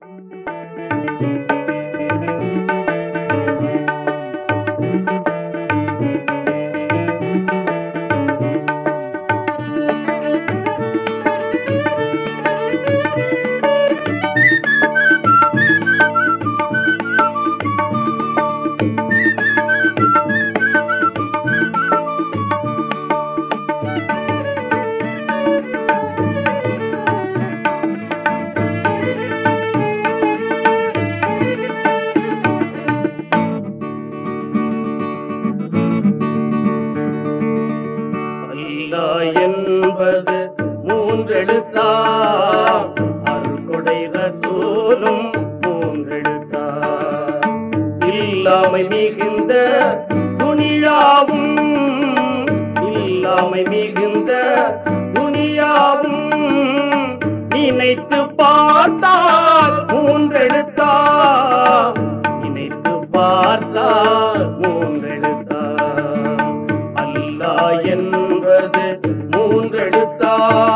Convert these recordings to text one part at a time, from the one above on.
அல்லா என்பது மூன்றெழுத்தா அருள்கொடை ரசூலும் மூன்றெழுத்தா இல்லாமை மிகுந்த துணியாவும் இல்லாமை மிகுந்த துணியாவும் நினைத்து பார்த்தால் மூன்றெழுத்தா நினைத்து பார்த்தால் மூன்றெழுத்தா அல்லாஹ் என்பது மூன்றெழுத்தா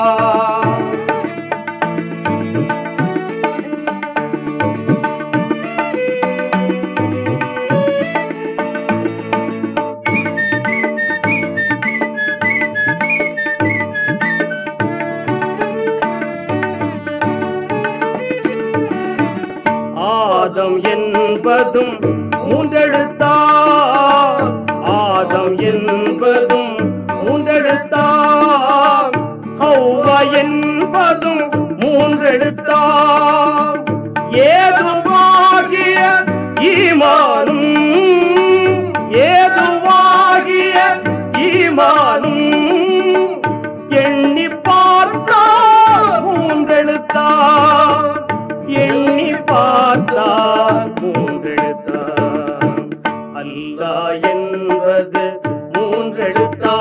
ஆதம் என்பதும் மூன்றெழுத்தா ஆதம் என்பதும் மூன்றெழுத்தா ஹவ்வா என்பதும் மூன்றெழுத்தா ஏதுவாகிய ஈமானும் ஏதுவாகிய ஈமானும் எண்ணி பார்த்தால் மூன்றெழுத்தா எண்ணி பார்த்தால் மூன்றெழுத்தா அல்லாஹ் என்பது மூன்றெழுத்தா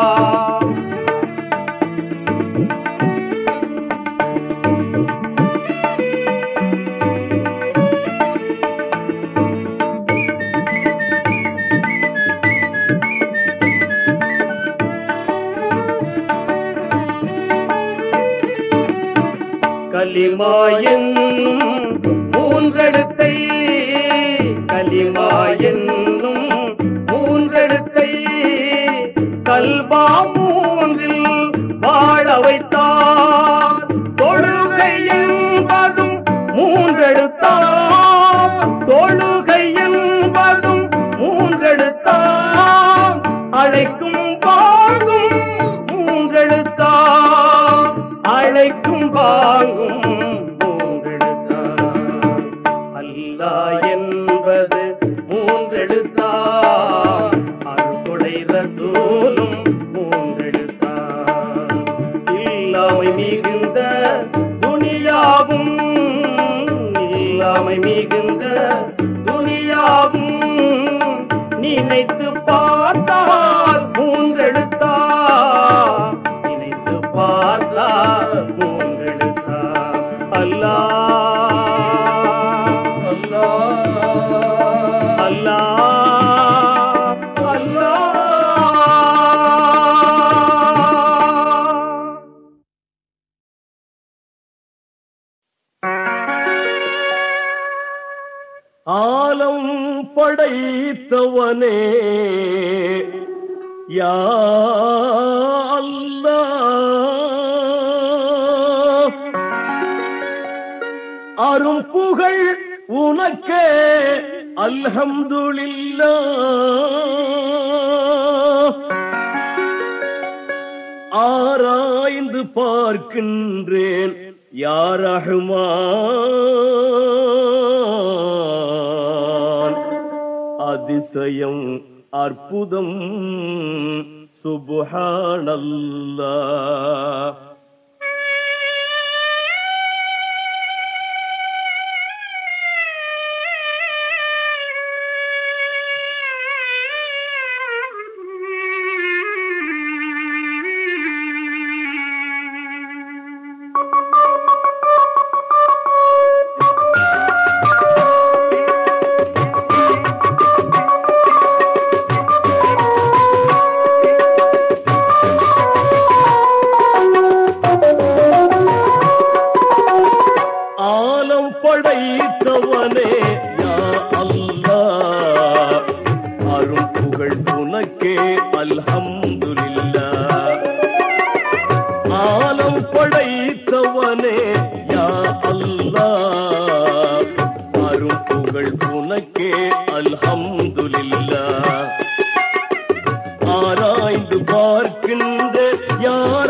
கலிமா என்னும் மூன்றெழுத்தை கலிமா என்னும் மூன்றெழுத்தை கல்வா மூன்றில் வாழ வைத்தார் தொழுகை என்பதும் மூன்றெழுத்தார் தொழுகை என்பதும் மூன்றெழுத்தார் அழைக்கும் வாங்கும் மூன்றெழுத்தார் அழைக்கும் வாங்கும் மூன்றெழுத்தார் அல்லாஹ் என்பது மூன்றெழுத்தார் அருள்கொடை ரசூலும் மூன்றெழுத்தார் இல்லாமை மிகுந்த துணியாவும் இல்லாமை மிகுந்த துணியாவும் நினைத்து பார்த்தால் மூன்றெழுத்தா நினைத்து பார்த்தால் மூன்றெழுத்தா அல்லாஹ் அல்லாஹ் அல்லாஹ் அல்லாஹ் ஆலம் படைத்தவனே யா அல்லாஹ் அரும் புகழ் உனக்கே அல்ஹம்துலில்லாஹ் ஆராய்ந்து பார்க்கின்றேன் யார் ரஹ்மான் அதிசயம் அற்புதம் சுபஹானல்லாஹ் ஆலம் படைத்தவனே யா அல்லாஹ் அரும் புகழ் உனக்கே அல்ஹம்துலில்லாஹ் ஆலம் படைத்தவனே யா அல்லாஹ் அரும் புகழ் உனக்கே அல்ஹம்துலில்லாஹ் ஆராய்ந்து பார்க்கின்ற யார்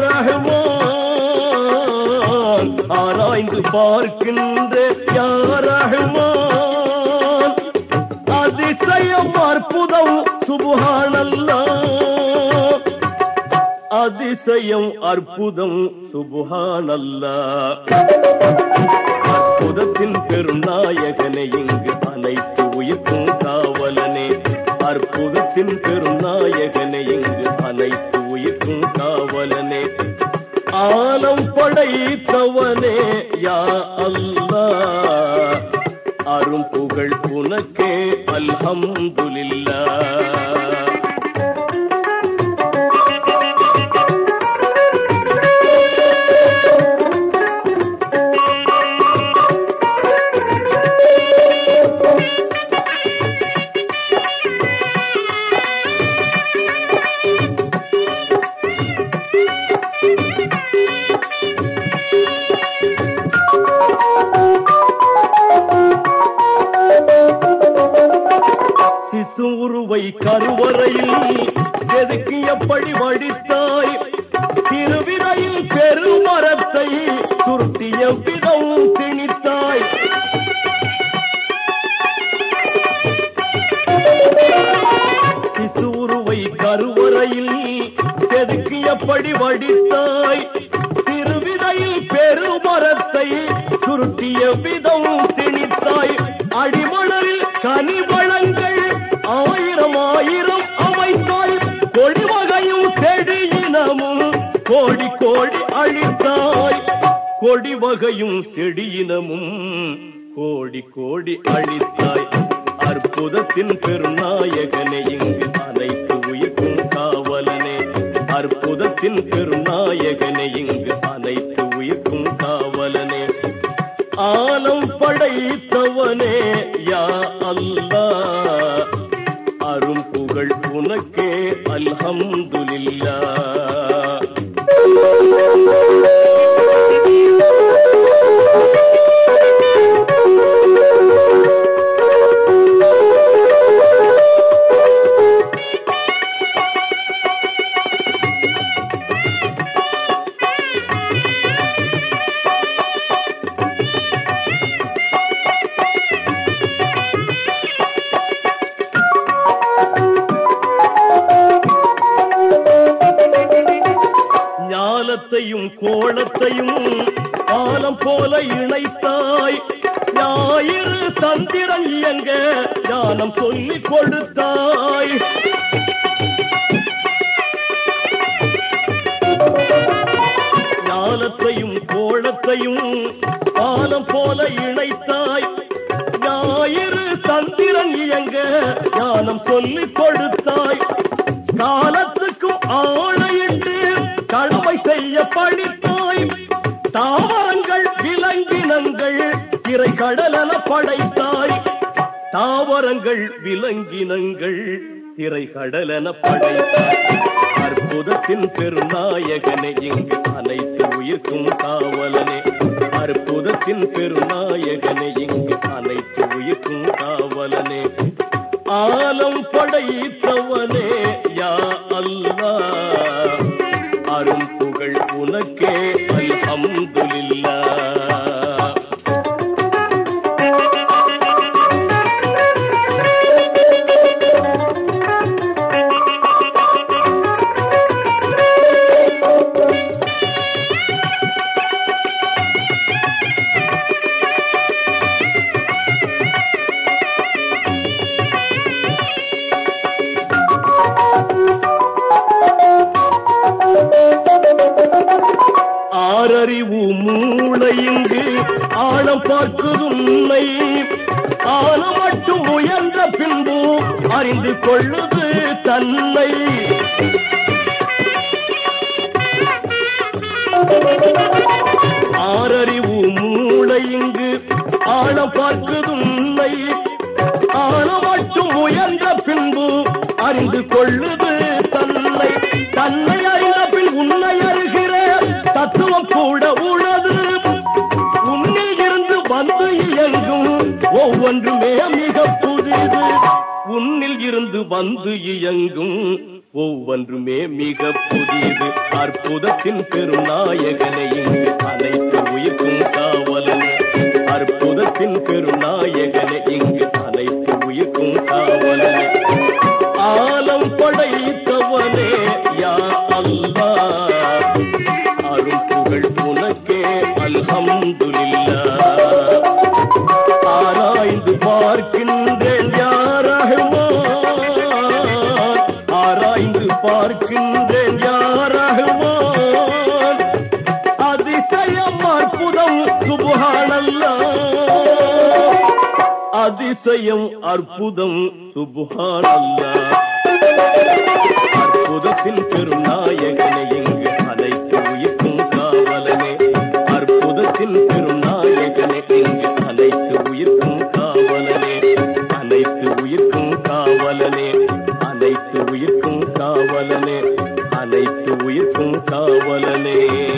ரஹ்மான் ஆராய்ந்து பார்க்கின்ற யார் ரஹ்மான் அதிசயம் அற்புதம் சுபஹானல்லாஹ் அதிசயம் அற்புதம் சுபஹானல்லாஹ் அற்புதத்தின் பெருநாயகனை இங்கு அனைத்து உயிர்க்கும் காவலனே அற்புதத்தின் பெருநாயகனை இங்கு அனைத்து உயிர்க்கும் காவலனே ஆலம் படைத்தவனே யா அல்லாஹ் அரும் புகழ் உனக்கே அல்ஹம்துலில்லாஹ் சிசு உருவை கருவறையில் செதுக்கியபடி வடித்தாய் திருவிதையில் பெருமரத்தை சுருட்டிய விதம் திணித்தாய் சிசு உருவை கருவறையில் செதுக்கியபடி வடித்தாய் திருவிதையில் பெருமரத்தை சுருட்டிய விதம் திணித்தாய் அடிமணலில் கனிவளங்கள் ஆயிரம் ஆயிரம் அமைத்தாய் கொடிவகையும் செடியினமும் கோடி கோடி அழித்தாய் கொடி வகையும் செடியினமும் கோடி கோடி அழித்தாய் அற்புதத்தின் பெருநாயகனே இங்கு அனைத்து உயிர்க்கும் காவலனே அற்புதத்தின் பெருநாயகனே இங்கு அனைத்து உயிர்க்கும் காவலனே ஆலம் படைத்தவனே யா அல்லாஹ் அரும் புகழ் உனக்கே அல்ஹம்துலில்லாஹ் ஞாலத்தையும் கோலத்தையும் காலம் போல இணைத்தாய் ஞாயிறு சந்திரன் இயங்க ஞானம் சொல்லிக் கொடுத்தாய் ஞாலத்தையும் கோலத்தையும் காலம் போல இணைத்தாய் ஞாயிறு சந்திரன் இயங்க ஞானம் சொல்லிக் கொடுத்தாய் காலத்துக்கும் ஆணையிட்டு கடமை செய்ய படித்தாய் தாவரங்கள் விலங்கினங்கள் திரை கடலென படைத்தாய் தாவரங்கள் விலங்கினங்கள் திரை கடலென படைத்தாய் அற்புதத்தின் பெருநாயகனே இங்கு அனைத்து உயிர்க்கும் காவலனே அற்புதத்தின் பெருநாயகனே இங்கு அனைத்து உயிர்க்கும் காவலனே ஆலம் படைத்தவனே யா அல்லாஹ் அரும் புகழ் உனக்கே அல்ஹம்துலில்லாஹ் ஆறறிவு மூளை இங்கு ஆழம் பார்க்குது உன்னை ஆழம் மட்டும் உயர்ந்த பின்பு அறிந்து கொள்ளுது தன்னை ஆறறிவு மூளை இங்கு ஆழம் பார்க்குது உன்னை ஆழம் மட்டும் உயர்ந்த பின்பு அறிந்து கொள்ளுது தன்னை தன்னை அறிந்த பின் உன்னை அறிகிற தத்துவம் கூட உள்ளது உன்னில் இருந்து வந்து இயங்கும் ஒவ்வொன்றுமே மிக புதிது உன்னில் இருந்து வந்து இயங்கும் ஒவ்வொன்றுமே மிக புதிது அற்புதத்தின் பெருநாயகனை இங்கு அனைத்து உயிர்க்கும் காவலன் அற்புதத்தின் பெருநாயகனை இங்கு அனைத்து உயிர்க்கும் காவலன் ஆலம் படைத்தவனே யா அல்லாஹ் அருள் புகழ் உனக்கே அல்ஹம்துலில்லாஹ் ஆராய்ந்து பார்க்கின்றேன் யாரகுமான் ஆராய்ந்து பார்க்கின்றேன் யாரகுமான் அதிசயம் அற்புதம் சுபஹானல்லாஹ் அதிசயம் அற்புதம் சுபஹானல்லாஹ் அற்புதத்தின் பெருநாயகனை இங்கு அனைத்து உயிர்க்கும் காவலனே அற்புதத்தின் பெருநாயகனை இங்கு அனைத்து உயிர்க்கும் காவலனே அனைத்து உயிர்க்கும் காவலனே அனைத்து உயிர்க்கும் காவலனே அனைத்து உயிர்க்கும் காவலனே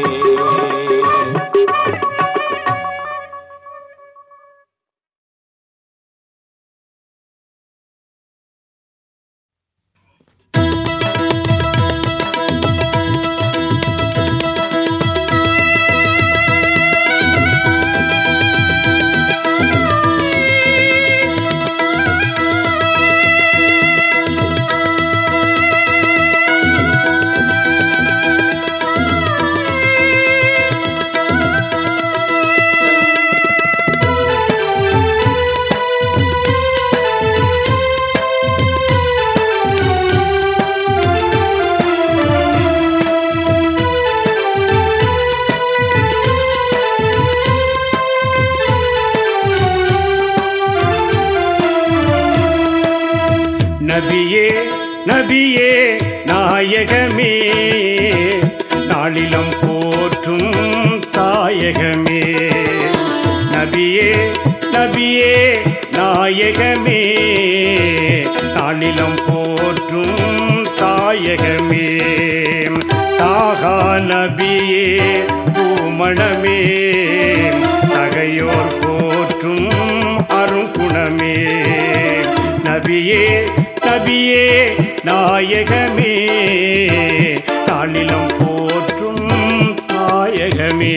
நபியே நபியே நாயகமே நாளிலம் போற்றும் தாயகமே நபியே நபியே நாயகமே நாளிலம் போற்றும் தாயகமே தாகா நபியே பூமணமே தகையோர் போற்றும் அருங்குணமே நபியே நபியே நாயகமே நாளிலம் போற்றும் நாயகமே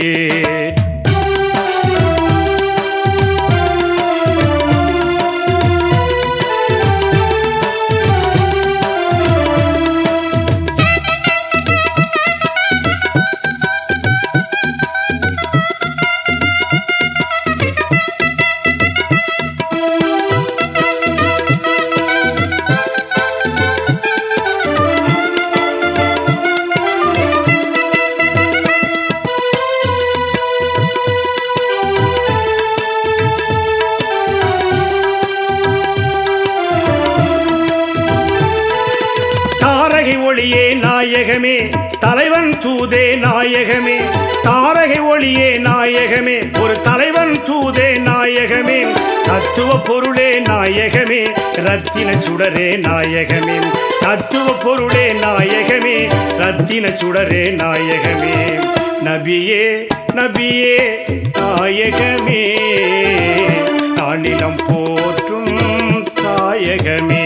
தாரகை ஒளியே நாயகமே தலைவன் தூதே நாயகமே தாரகை ஒளியே நாயகமே ஒரு தலைவன் தூதே நாயகமே தத்துவ பொருளே நாயகமே ரத்தின சுடரே நாயகமே தத்துவ பொருளே நாயகமே ரத்தின சுடரே நாயகமே நபியே நபியே நாயகமே நானிலம் போற்றும் தாயகமே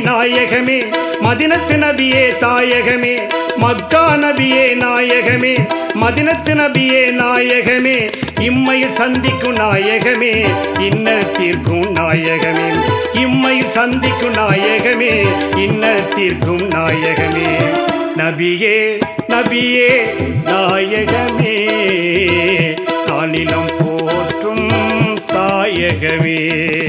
நாயகமே மதினத்து நபியே தாயகமே மக்கா நபியே நாயகமே மதினத்து நபியே நாயகமே இம்மையில் சந்திக்கும் நாயகமே இன்னர் தீர்க்கும் நாயகமே இம்மையில் சந்திக்கும் நாயகமே இன்னர் தீர்க்கும் நாயகமே நபியே நபியே நாயகமே நாளிலம் போற்றும் தாயகமே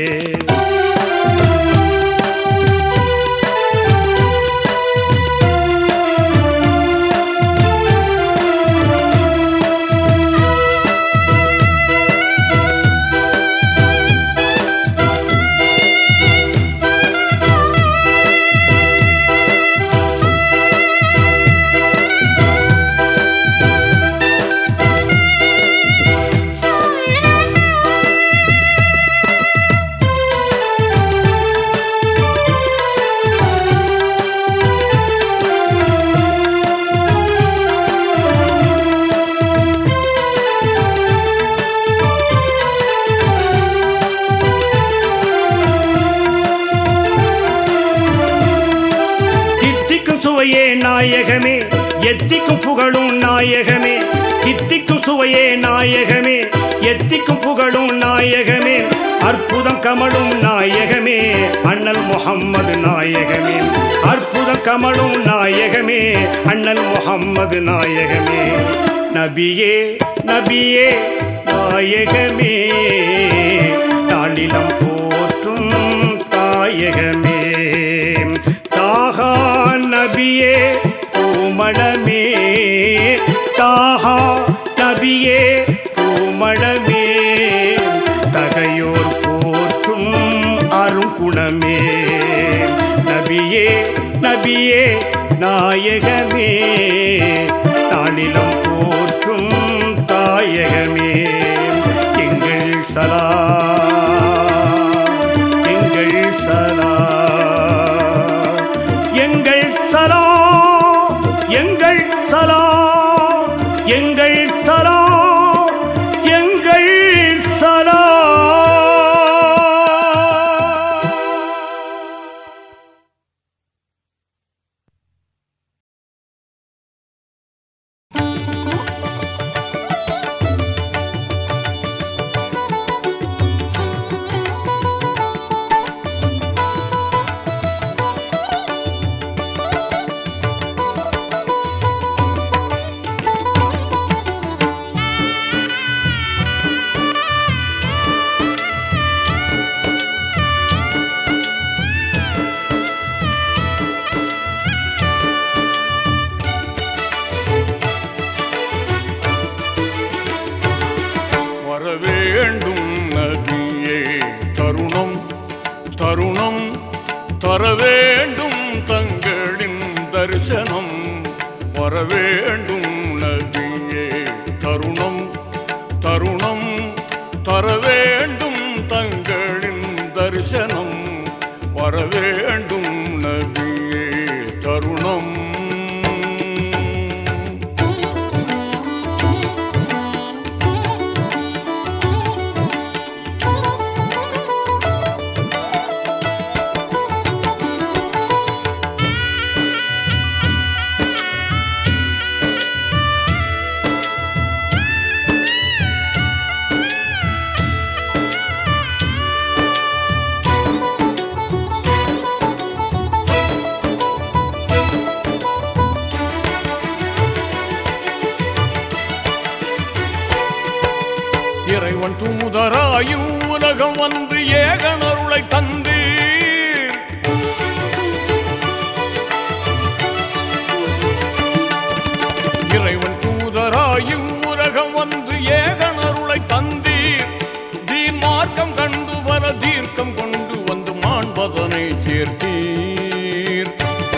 தித்திக்கும் சுவையே நாயகமே எத்திக்கும் புகழும் நாயகமே தித்திக்கும் சுவையே நாயகமே எத்திக்கும் புகழும் நாயகமே அற்புதம் கமலும் நாயகமே அண்ணல் முகம்மது நாயகமே அற்புதம் கமலும் நாயகமே அண்ணல் முகம்மது நாயகமே நபியே நபியே நாயகமே தாளிலம் போற்றும் தாயகமே தாகா நபியே பூமணமே தாகா நபியே பூமணமே தகையோர் போற்றும் அருங்குணமே நபியே நபியே நாயகமே தாளிலம் போற்றும் தாயகமே எங்கள் சலா எங்கள் சலா எங்கள் சலா எங்கள் சலா எங்கள் சலா எங்கள் சலா வர வேண்டும் நதியே தருணம் தருணம் தர வேண்டும் தங்களின் தரிசனம் வர வேண்டும் நதியே தருணம் தருணம் தர வேண்டும் தங்களின் தரிசனம் வர வேண்டும் நதியே தருணம் இறைவன் தூதராயும் உலகம் வந்து ஏகனருளை தந்து இறைவன் தூதராயும் உலகம் வந்து ஏகனருளை தந்தீர் தீர்மார்க்கம் கண்டு வர தீர்க்கம் கொண்டு வந்து மாண்பதனை சேர்த்தீர்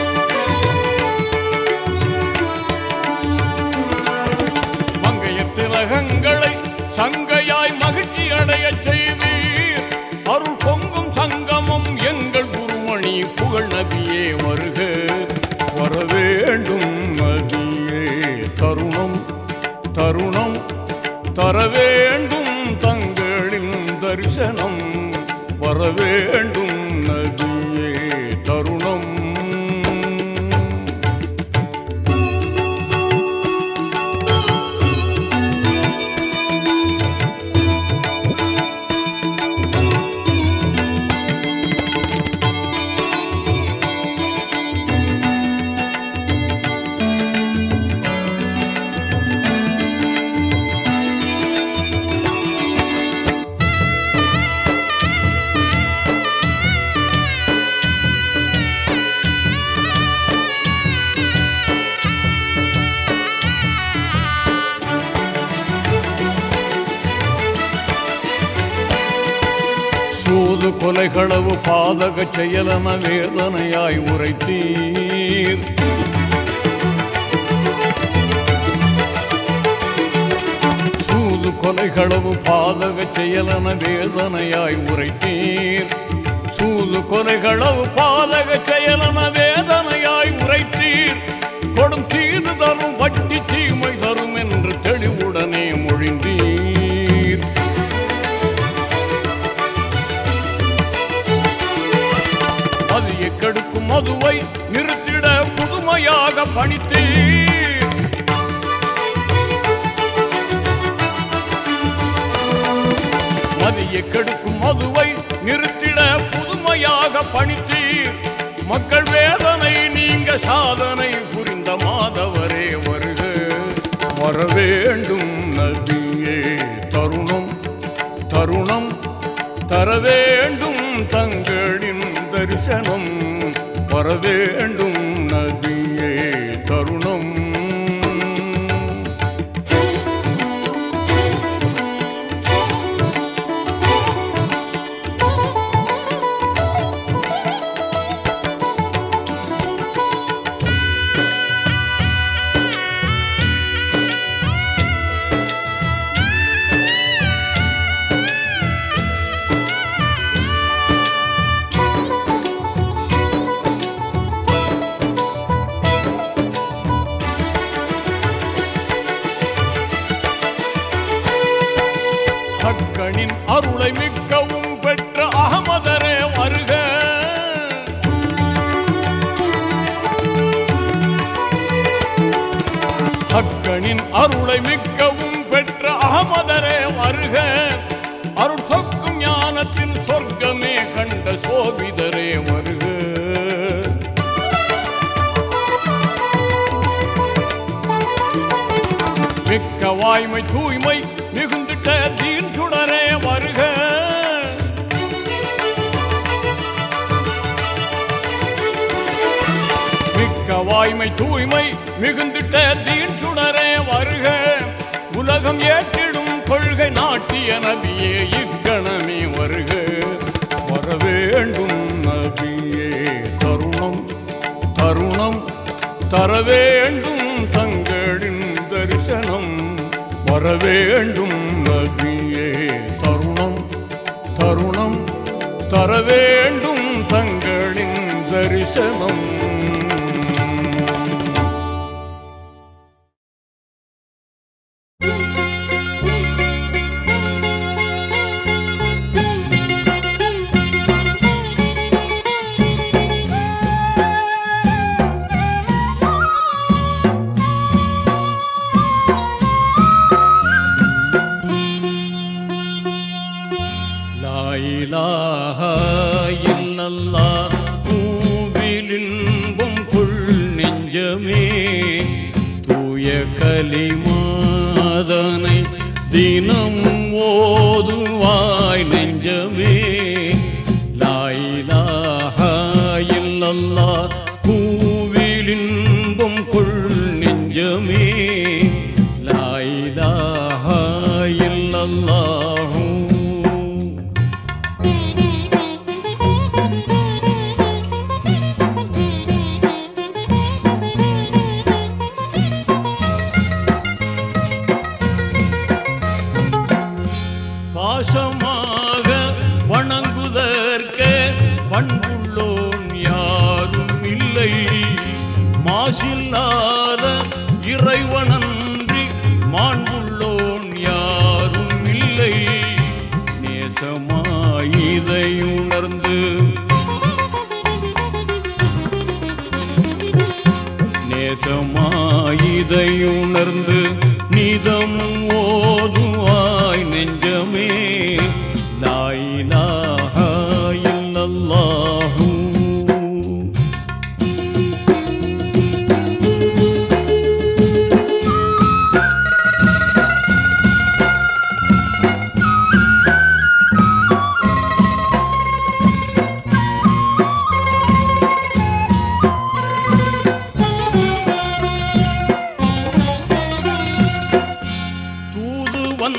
மங்கைய திலகங்களை சங்கையாய் மகிழ்ச்சி அடையச் செய்தீர் அருள் பொங்கும் சங்கமம் எங்கள் குருமணி புகழ் நபியே வருக வர வேண்டும் நதியே தருணம் தருணம் தர வேண்டும் தங்களின் தரிசனம் வர வேண்டும் நதியே தருணம் சூது கொலைகளவு பாதக செயலன வேதனையாய் உரைத்தீர் சூது கொலைகளவு பாதக செயலன வேதனையாய் உரைத்தீர் சூது கொலைகளவு பாதக செயலன வேதனையாய் உரைத்தீர் கொடும் தீது தரும் வட்டி தீமை தரும் என்று தெளிவுடனே மொழிந்தீர் அதிய கெடுக்கும் மதுவை நிறுத்திட புதுமையாக பணித்தீர் மதிய கெடுக்கும் மதுவை நிறுத்திட புதுமையாக பணித்தீர் மக்கள் வேதனை நீங்க சாதனை புரிந்த மாதவரே வருக வர வேண்டும் நபியே தருணம் தருணம் தர வேண்டும் தங்களின் தரிசனம் வர வேண்டும் நபியே தருணம் ஹக்கனின் அருளை மிக்கவும் பெற்ற அகமதரே வருக ஹக்கனின் அருளை மிக்கவும் பெற்ற அகமதரே வருக அருள் சொக்கும் ஞானத்தின் சொர்க்கமே கண்ட சோபிதரே வருக மிக்க வாய்மை தூய்மை மிகுந்துட்ட தீன் சுடரே வருக மிக்க வாய்மை தூய்மை மிகுந்துட்ட தீன் சுடரே வருக உலகம் ஏற்றிடும் கொள்கை நாட்டிய நபியே இக்கணமே வருக வர வேண்டும் நபியே தருணம் தருணம் தர வேண்டும் தங்களின் தரிசனம் வர வேண்டும் நபியே தருணம் தருணம் தர வேண்டும் தங்களின் தரிசனம் லாயிலாக இல்லல்லா பூவிலின்பம் கொள் நெஞ்சமே தூய கலிமாதனை தினம் ஓதுவாய் நெஞ்சமே லாயிலாக இல்லல்லா பூவிலின்பம் கொள் நெஞ்சமே லாயிலாக இல்லல்லாஹூ பாசமாக வணங்குதற்க பண்புள்ளோன் யாரும் இல்லை மாசில்லாத இறைவனன்றி மாண்புள்ளோன் யாரும் இல்லை நேசமாயிதை உணர்ந்து நேசமாயிதை உணர்ந்து நிதம் ஓதுவாய் நெஞ்சமே லாயிலாக இல்லல்லாஹூ தூது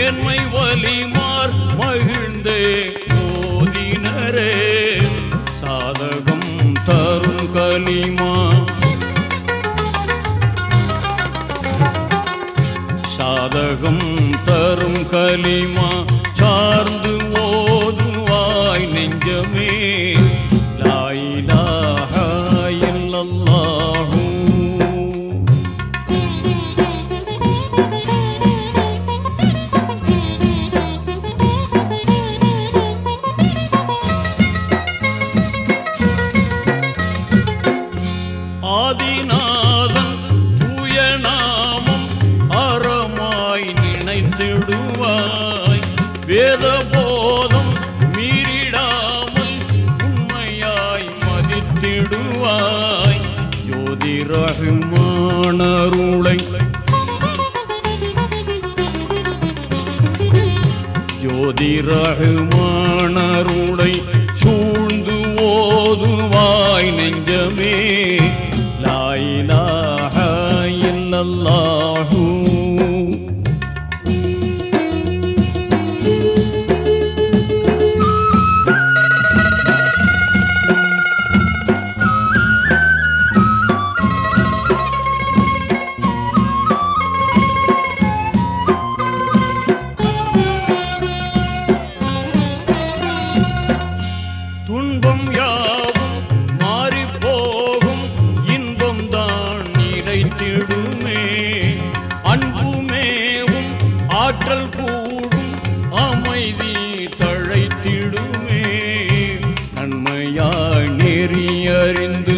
மேன்மை வலிமார் மகிழ்ந்தே ஓதினரே சாதகம் தரும் கலிமா சாதகம் தரும் கலிமா சார்ந்து ஓதுவாய் நெஞ்சமே லாயிலாக இல்லல்லாஹூ ஆதிநாதன் தூய நாமம் அறமாய் நினைத்திடுவாய் வேத போதம் மீறிடாமல் உண்மையாய் மதித்திடுவாய் ஜோதி ரஹ்மானருளை ஜோதி ரஹ்மானருளை சூழ்ந்து ஓதுவாய் நெஞ்சமே லாயிலாக இல்லல்லாஹூ துன்பம் யாவும் மாறிப் போகும் இன்பம் தான் நிறைத்திடுமே அன்புமேவும் ஆற்றல் கூடும் அமைதி தழைத்திடுமே நன்மையாய் நெறியறிந்து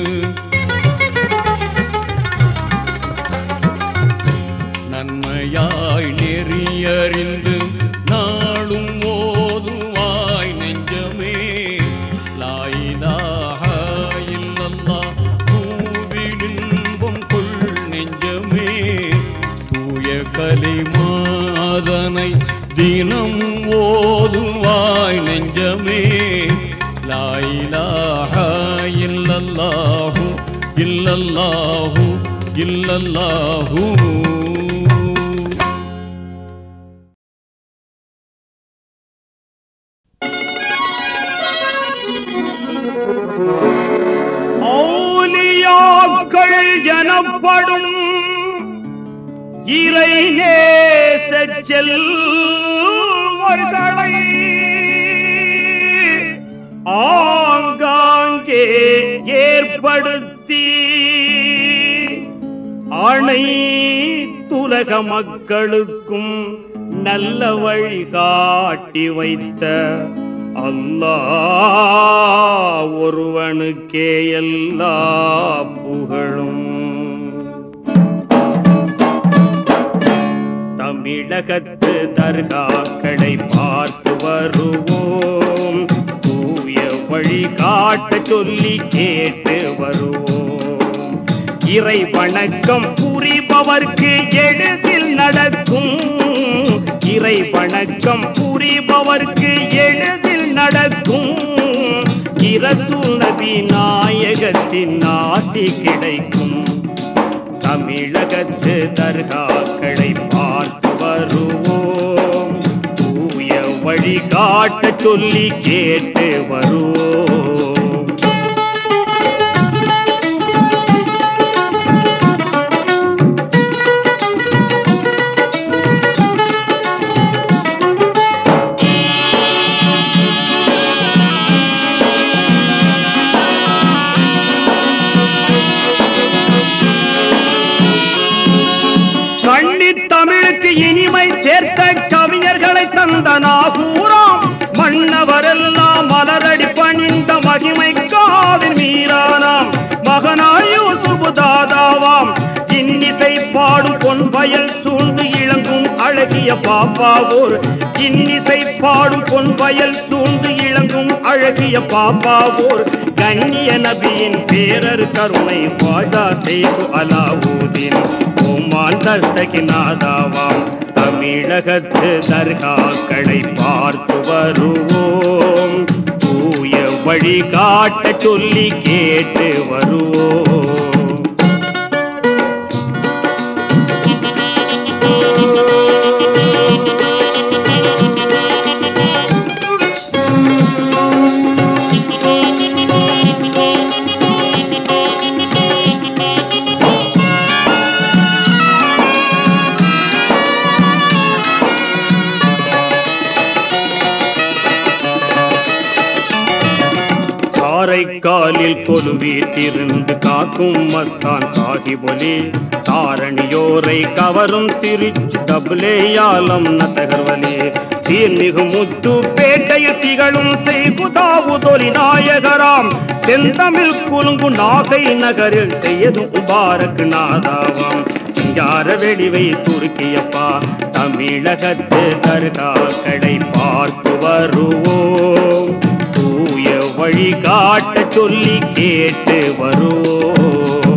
நன்மையாய் நெறியறிந்து நாளும் ஓதுவாய் நெஞ்சமே லாயிலாக இல்லல்லா பூவிடின்பம் கொள் நெஞ்சமே தூய கலிமாதனை தினம் ஓதுவாய் நெஞ்சமே லாயிலாக இல்லல்லாஹு இல்லல்லாஹு இல்லல்லாஹு ஔலியாக்கள் எனப்படும் இறை நேச செல்வர்களை ஆங்காங்கே ஏற்படுத்தி அனைத்துலக மக்களுக்கும் நல்ல வழி காட்டி வைத்த அல்லாஹ் ஒருவனுக்கே எல்லா புகழும் தமிழகத்து தர்காக்களை பார்த்து வருவோம் தூய வழி காட்ட சொல்லி கேட்டு வருவோம் இறை வணக்கம் புரிபவர்க்கு எளிதில் நடக்கும் இறை வணக்கம் புரிபவர்க்கு எளிதில் நடக்கும் இரசூல் நபி நாயகத்தின் ஆசி கிடைக்கும் தமிழகத்து தர்காக்களை பார்த்து வருவோம் தூய வழி காட்ட சொல்லி கேட்டு வருவோம் கண்ணி தமிழுக்கு இனிமை சேர்த்த கவிஞர்களை தந்த நாகூராம் மன்னவரெல்லாம் மலரடி பணிந்த மகிமை காவின் மீறானாம் மகனாய் யூசுப் தாதாவாம் இன்னிசை பாடும் பொன் வயல் சூழ்ந்து இளங்கும் அழகிய பாப்பாவோர் இன்னிசை பாடும் பொன் வயல் சூழ்ந்து இளங்கும் அழகிய பாப்பாவோர் கண்ணிய நபியின் பேரர் கருணை வாஜா செய்து அலாவுதீன் ஓமான் தஸ்தகிநாதாவாம் தமிழகத்து தர்காக்களை பார்த்து வருவோம் தூய வழி காட்ட சொல்லி கேட்டு வருவோம் தாமரைக்காலில் கொலுவீட்டிருந்து காக்கும் மஸ்தான் சாஹிபொலி தாரணியோரை கவரும் திருச்சி டபுலேயாலம் நத்தகர்வலி சீர்மிகு முத்து பேட்டையில் திகழும் செய்குதாவுதொலி நாயகராம் செந்தமிழ் குலுங்கு நாகை நகரில் செய்யதும் முபாரக் நாதாவாம் சிங்கார வெடிவை துருக்கியப்பா தமிழகத்து தர்காக்களை பார்த்து வருவோம் தூய வழி காட்ட சொல்லி கேட்டு வருவோம்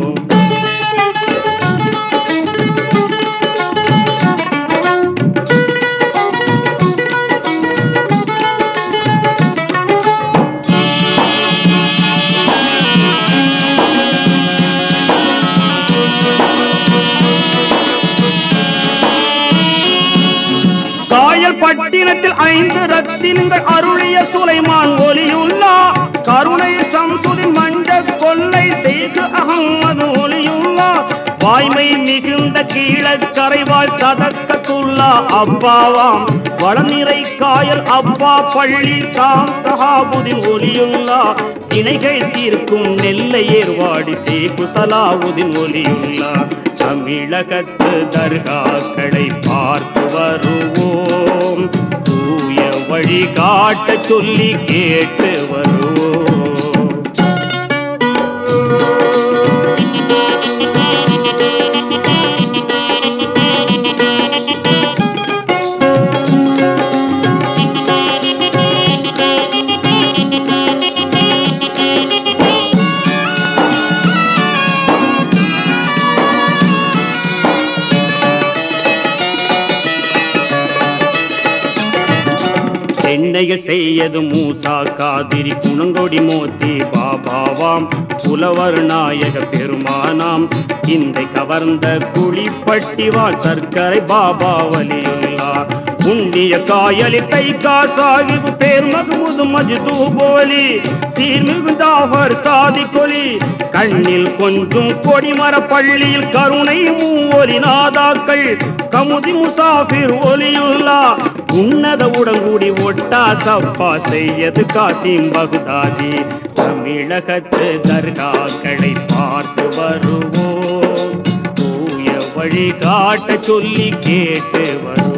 காயல் பட்டினத்தில் ஐந்து ரத்தினங்கள் அருளிய சுலைமான் ஒலியுள்ளா கருணை சம்சுதின் மஞ்ச கொல்லை செய்து அகமது ஒலியுள்ளா வாய்மை மிகுந்த கீழக்கரைவாள் சதக்கத்துள்ளா அப்பாவாம் வளநிறை காயல் அப்பா பள்ளி சாம் சஹாபுதின் ஒலியுள்ளா இணைகள் தீர்க்கும் நெல்லை ஏர்வாடி சேகு சலாவுதின் ஒலியுள்ளா தமிழகத்து தர்காக்களை பார்த்து வருவோம் தூய வழி காட்ட சொல்லி கேட்டு வருவோம் சென்னையில் செய்யது மூசா காதிரி குணங்கொடி மோத்தி பாபாவாம் புலவர் நாயக பெருமானாம் இந்த கவர்ந்த குழிப்பட்டிவாள் சர்க்கரை பாபா வலியுள்ளா புண்ணிய காயலில் கைகா சாகிபு பேர் மகமுது மஜ்தூபோலி சீர்மிகுந்தாவர் சாதி கொலி கண்ணில் கொஞ்சம் கொடிமர பள்ளியில் கருணை மூவொலி நாதாக்கள் கமுதி முசாஃபிர் ஒலியுள்ளா உன்னத உடங்குடி ஒட்டா சப்பா செய்யது காசிம் பகுதாதி தமிழகத்து தர்காக்களை பார்த்து வருவோம் தூய வழி காட்ட சொல்லி கேட்டு வருவோம்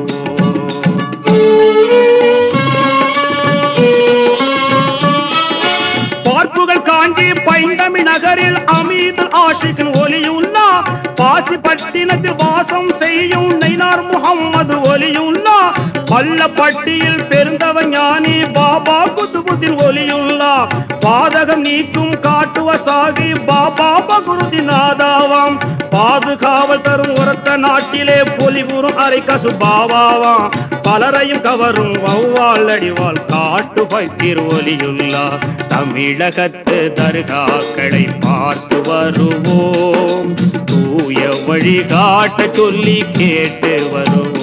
பார்ப்புகள் காஞ்சி பைந்தமிழ் நகரில் அமீதுல் ஆஷிக்கின் ஒலியுள்ளா பாசி பட்டினத்தில் வாசம் செய்யும் நைனார் முகம்மது ஒலியுள்ளா பள்ளப்பட்டியில் பெருந்தவ ஞானி பாபா குதுபுதின் ஒலியுள்ளா பாதகம் நீக்கும் காட்டுவ சாகி பாபா பகுருதி நாதாவாம் பாதுகாவல் தரும் உரத்த நாட்டிலே பொலிபுறும் அரை கசுபாவாவாம் பலரையும் கவரும் வௌவால் அடிவாள் காட்டு பைத்திர் ஒலியுள்ளா தமிழகத்து தர்காக்களை பார்த்து வருவோம் தூய வழி காட்ட சொல்லி கேட்டு வருவோம்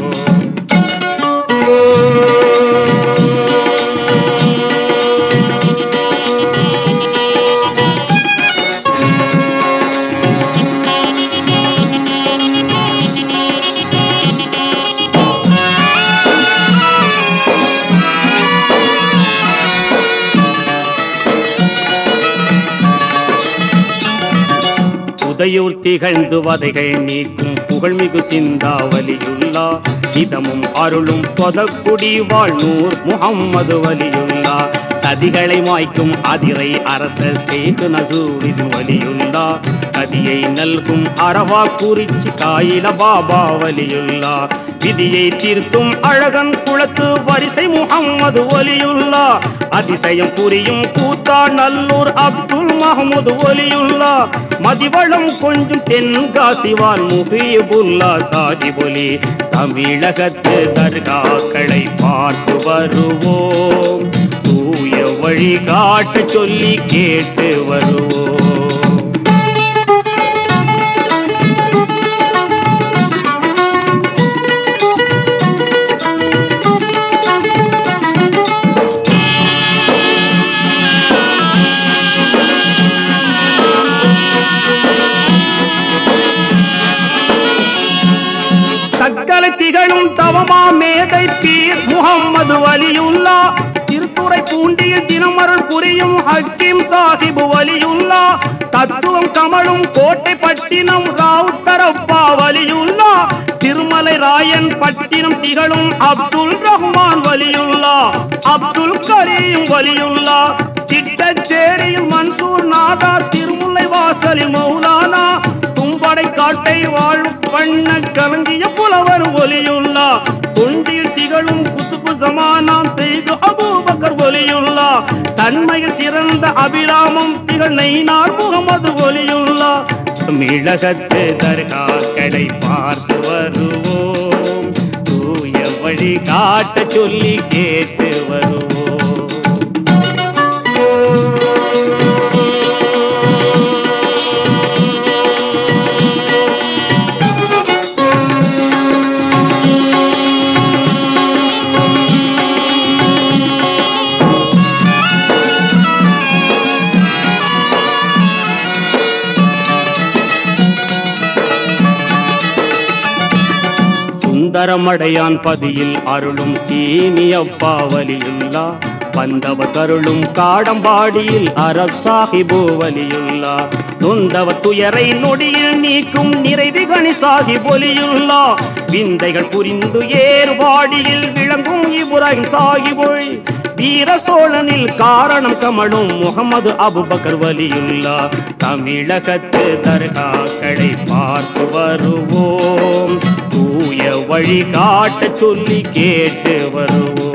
உதையூர் திகழ்ந்து வதைகள் நீக்கும் புகழ்மிகு சிந்தாவலியுள்ளா இதமும் அருளும் பொதக்குடி வாழ்நூர் முகம்மது வலியுள்ளா சதிகளை மாய்க்கும் அதிரை அரச சேகு நசூரின் வலியுள்ளா கதியை நல்கும் அரவா குறிச்சி காயில பாபா வலியுள்ளா விதியை தீர்த்தும் அழகன் குளத்து வரிசை முகம்மது ஒலியுள்ளா அதிசயம் புரியும் கூத்தா நல்லூர் அப்துல் மஹமுது ஒலியுள்ளா மதிவளம் கொஞ்சம் தென்காசிவால் முகிபுல்லா சாதிபொலி தமிழகத்து தர்காக்களை பார்த்து வருவோம் தூய வழி காட்ட சொல்லி கேட்டு வருவோம் தக்கலை திகழும் தவமா மேதை பீர் முகம்மது வலியுல்லா திருத்துறை பூ பூண்டிய தினமருள் புரியும் ஹக்கீம் சாஹிபு வலியுல்லா தத்துவம் கமழும் கோட்டை பட்டினம் ராவுத்தரப்பா வலியுல்லா திருமலை ராயன் பட்டினம் திகழும் அப்துல் ரஹ்மான் வலியுல்லா அப்துல் கரீம் வலியுல்லா திட்டச்சேரியில் மன்சூர் நாதா திருமுல்லை வாசலில் மௌலானா தும்படை காட்டை வாழும் வண்ண கலங்கிய புலவர் ஒலியுள்ளா தொண்டில் திகழும் குத்துபு சமானம் செய்து அபூபக்கர் ஒலியுள்ளா தன்மையில் சிறந்த அபிராமம் திகழ் நெய்னார் முகமது ஒலியுள்ளா தமிழகத்து தர்காக்களை பார்த்து வருவோம் தூய வழி காட்ட சொல்லி கேட்டு வருவோம் சுந்தரமடையான் பதியில் அருளும் சீனியப்பா வலியுள்ளா வந்தவ கருளும் காடம்பாடியில் அரப் சாஹிபு வலியுள்ளா நொந்தவ துயரை நொடியில் நீக்கும் நிறைவு கணி சாஹிப் ஒலியுள்ளா விந்தைகள் புரிந்து ஏறுபாடியில் விளங்கும் இப்ராஹிம் சாஹிபொழி வீர சோழனில் காரணம் கமழும் முகமது அபுபக்கர் வலியுல்லா தமிழகத்து தர்காக்களை பார்த்து வருவோம் தூய வழி காட்ட சொல்லி கேட்டு வருவோம்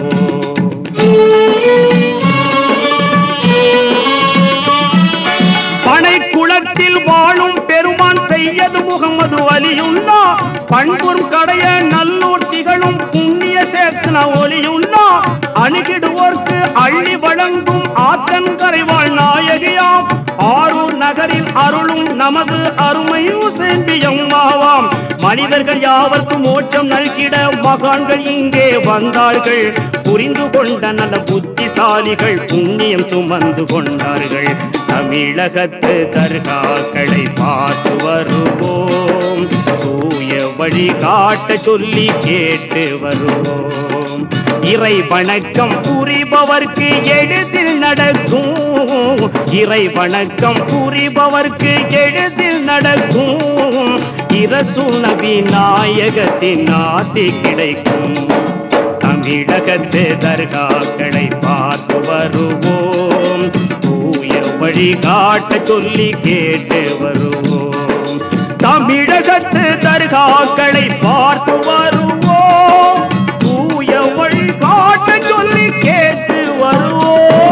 பனை குளத்தில் வாழும் பெருமான் செய்யது முகமது வலியுள்ளா பண்புறும் கடைய நல்லூர் திகழும் புண்ணிய சேர்த்தன ஒலியுள்ளா அணுகிடுவோர்க்கு அள்ளி வழங்கும் ஆற்றங்கரைவாழ் நாயகியாம் ஆரூர் நகரில் அருளும் நமது அருமை செம்பியம்மாவாம் மனிதர்கள் யாவர்க்கும் மோட்சம் நல்கிட மகான்கள் இங்கே வந்தார்கள் புரிந்து கொண்ட நல்ல புத்திசாலிகள் புண்ணியம் சுமந்து கொண்டார்கள் தமிழகத்து தர்காக்களை பார்த்து வருவோம் தூய வழி காட்ட சொல்லி கேட்டு வருவோம் இறை வணக்கம் புரிபவர்க்கு எளிதில் நடக்கும் இறை வணக்கம் புரிபவர்க்கு எளிதில் நடக்கும் இரசுனவி நாயகத்தின் ஆசி கிடைக்கும் தமிழகத்து தர்காக்களை பார்த்து வருவோம் தூய வழி காட்ட சொல்லி கேட்டு வருவோம் தமிழகத்து தர்காக்களை பார்த்து வருவோம் தூய வழி காட்ட சொல்லி கேட்டு வருவோம்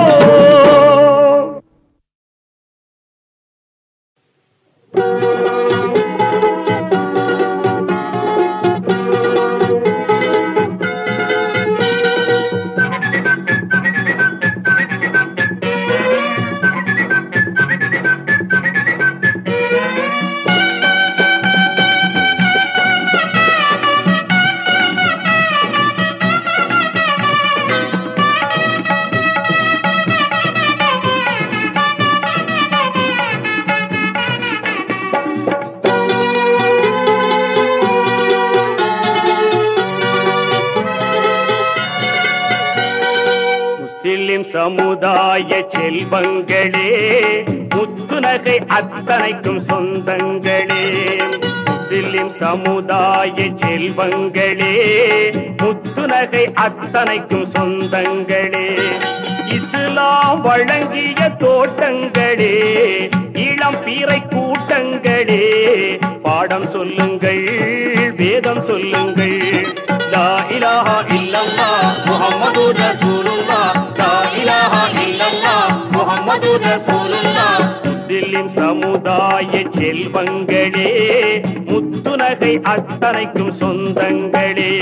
முஸ்லிம் சமுதாய செல்வங்களே முத்துநகை அத்தனைக்கும் சொந்தங்களே முஸ்லிம் சமுதாய செல்வங்களே முத்துநகை அத்தனைக்கும் சொந்தங்களே இஸ்லாம் வழங்கிய தோட்டங்களே இளம் பீரை கூட்டங்களே பாடம் சொல்லுங்கள் வேதம் சொல்லுங்கள் லா இலாஹா இல்லல்லாஹ் முஹம்மது ரசூலுல்லாஹ் லா இலாஹா இல்லல்லாஹ் முஹம்மது ரசூலுல்லாஹ் முஸ்லிம் சமுதாய செல்வங்களே முத்துநகை அத்தனைக்கும் சொந்தங்களே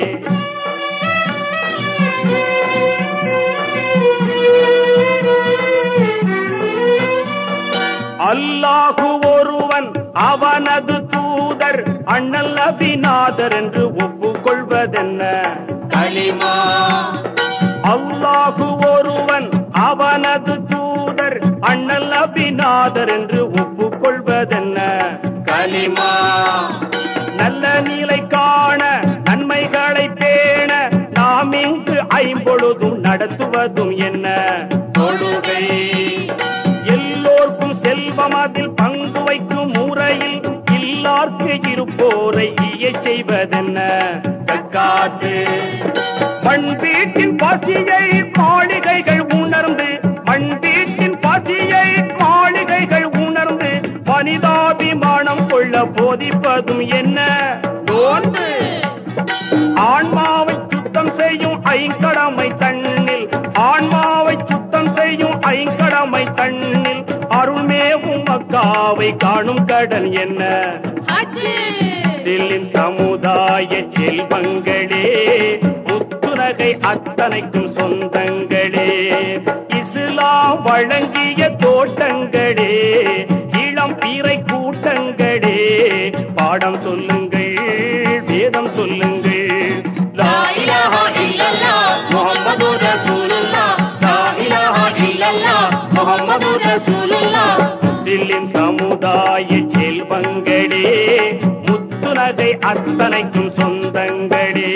அல்லாஹு ஒருவன் அவனது தூதர் அண்ணல் நபிநாதர் என்று ஒப்புக்கொள்வதென்ன களிமா அல்லாஹு ஒருவன் அவனது தூதர் அண்ணல் நபிநாதர் என்று ஒப்புக்கொள்வதென்ன களிமா நல்ல நிலை காண நன்மைகளை பேண நாம் இங்கு ஐம்பொழுதும் நடத்துவதும் என்ன தொழுகை எல்லோர்க்கும் செல்வம் அதில் பங்கு வைக்கும் முறையில் இல்லார்க்கு இருப்போரை ஈயச் செய்வதென்ன தக்காத்து மண் வீட்டின் பசியை மாளிகைகள் உணர்ந்து மண் வீட்டின் பசியை மாளிகைகள் உணர்ந்து மனிதாபிமானம் கொள்ள போதிப்பதும் என்ன நோன்பு ஆன்மாவை சுத்தம் செய்யும் ஐங்கடமை தன்னில் ஆன்மாவை சுத்தம் செய்யும் ஐங்கடமை தன்னில் அருள்மேவும் மக்காவை காணும் கடல் என்ன ஹஜ்ஜு தில்லின் சமுதாய செல்வங்களே முத்துநகை அத்தனைக்கும் சொந்தங்களே இஸ்லாம் வழங்கிய தோட்டங்களே இளம் பீரை கூட்டங்களே பாடம் சொல்லுங்கள் வேதம் சொல்லுங்கள் லா இலாஹா இல்லல்லாஹ் முஹம்மது ரசூலுல்லாஹ் லா இலாஹா இல்லல்லாஹ் முஹம்மது ரசூலுல்லாஹ் தில்லின் சமுதாய செல்வங்களே முத்துநகை அத்தனைக்கும் சொந்தங்களே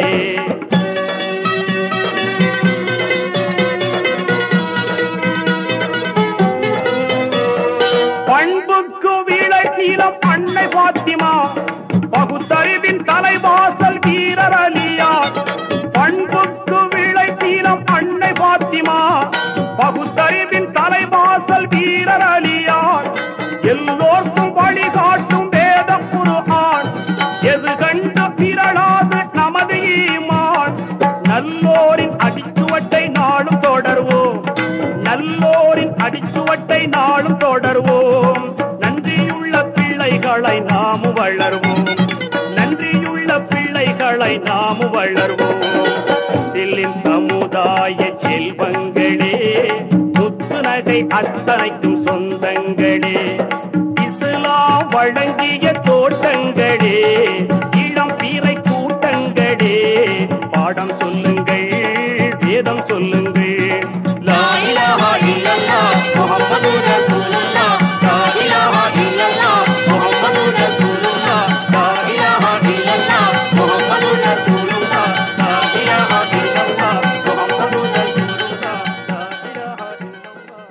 பண்புக்கு வீழை நீளம் அன்னை பாத்திமா பகுத்தறிவின் தலைவாசல் வீரர் அலியார் பண்புக்கு வீழை நீளம் அன்னை பாத்திமா பகுத்தறிவின் தலைவாசல் வீரர் அலியார் எல்லோர்க்கும் வழிகாட்டும் வேத குருஆன் எது கண்டு பிறழாது நமது ஈமான் நல்லோரின் அடிச்சுவட்டை நாளும் தொடர்வோம் நல்லோரின் அடிச்சுவட்டை நாளும் தொடர்வோம் நன்றியுள்ள பிள்ளைகளை நாம் வளர்வோம் நன்றியுள்ள பிள்ளைகளை நாம் வளர்வோம் தில்லின் சமுதாய செல்வங்களே முத்துநகை அத்தனைக்கும் சொந்தங்களே இஸ்லாம் வழங்கிய தோட்டங்களே இளம் பீரை கூட்டங்களே பாடம் சொல்லுங்கள் வேதம் சொல்லுங்கள் லா இலாஹா இல்லல்லாஹ் முஹம்மது ரசூலுல்லாஹ் லா இலாஹா இல்லல்லாஹ் முஹம்மது ரசூலுல்லாஹ் லா இலாஹா இல்லல்லாஹ் முஹம்மது ரசூலுல்லாஹ் லா இலாஹா இல்லல்லாஹ் முஹம்மது ரசூலுல்லாஹ் லா இலாஹா இல்லல்லாஹ்.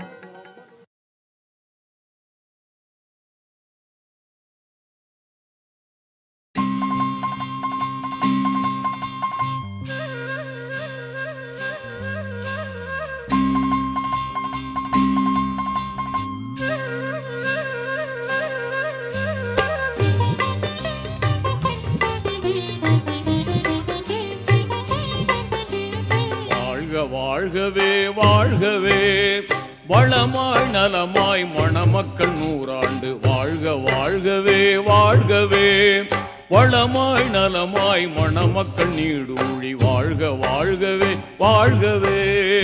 வாழ்க வாழ்கவே வாழ்கவே வளமாய் நலமாய் மணமக்கள் நூறாண்டு வாழ்க வாழ்கவே வாழ்கவே வளமாய் நலமாய் மணமக்கள் நீடூழி வாழ்க வாழ்கவே வாழ்கவே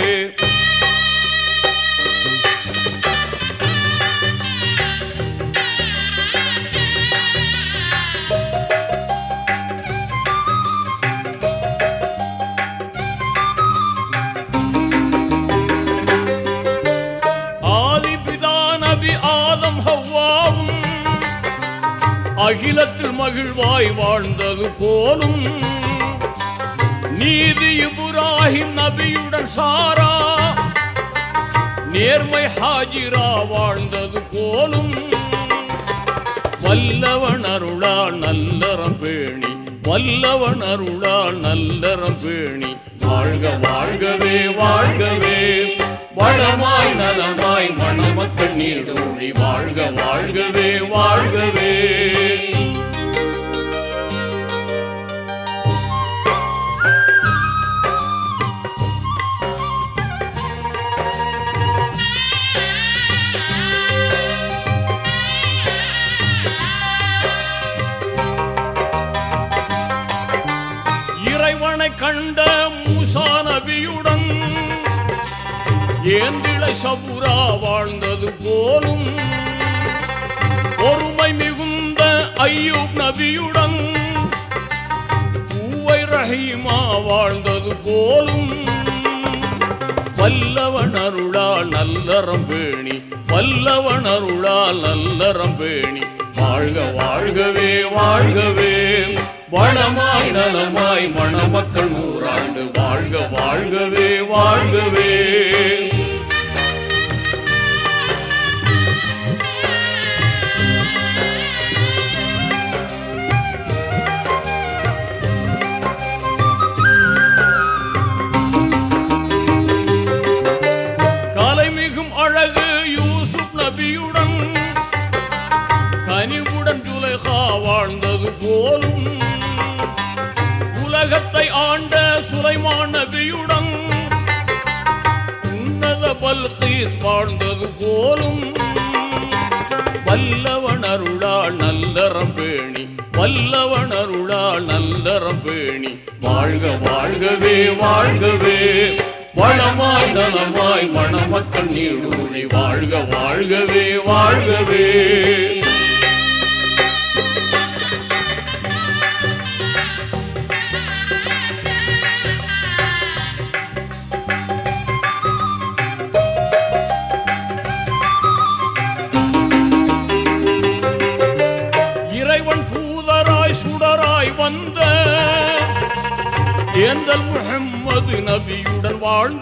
ஆதிபிதா நபி ஆதம் ஹவ்வாவும் அகிலத்தில் மகிழ்வாய் வாழ்ந்தது போலும் நீதி இப்ராஹிம் நபியுடன் சாரா நேர்மை ஹாஜிரா வாழ்ந்தது போலும் வல்லவன் அருளால் நல்லறம் பேணி வல்லவன் அருளால் நல்லறம் பேணி வாழ்க வாழ்கவே வாழ்கவே வளமாய் நலமாய் மணமக்கள் நீடூழி வாழ்க வாழ்கவே வாழ்கவே இறைவனை கண்ட மூசா நபியுடன் ஏந்திழை சபுரா வாழ்ந்தது போலும் ஒருமை மிகுந்த ஐயூப் நபியுடன் பூவை ரஹீமா வாழ்ந்தது போலும் வல்லவன் அருளால் நல்லறம் பேணி வல்லவன் அருளால் நல்லறம் பேணி வாழ்க வாழ்கவே வாழ்கவே வளமாய் நலமாய் மணமக்கள் நூறாண்டு வாழ்க வாழ்கவே சுலைமான் நபியுடன் உன்னத பல்கீஸ் வாழ்ந்தது போலும் வல்லவன் அருளால் நல்லறம் பேணி வல்லவன் அருளால் நல்லறம் பேணி வாழ்க வாழ்கவே வாழ்கவே வளமாய் நலமாய் மணமக்கள் நீடூழி வாழ்க வாழ்கவே வாழ்கவே இறைவன் தூதராய் சுடராய் வந்த ஏந்தல் முஹம்மது நபியுடன் வாழ்ந்த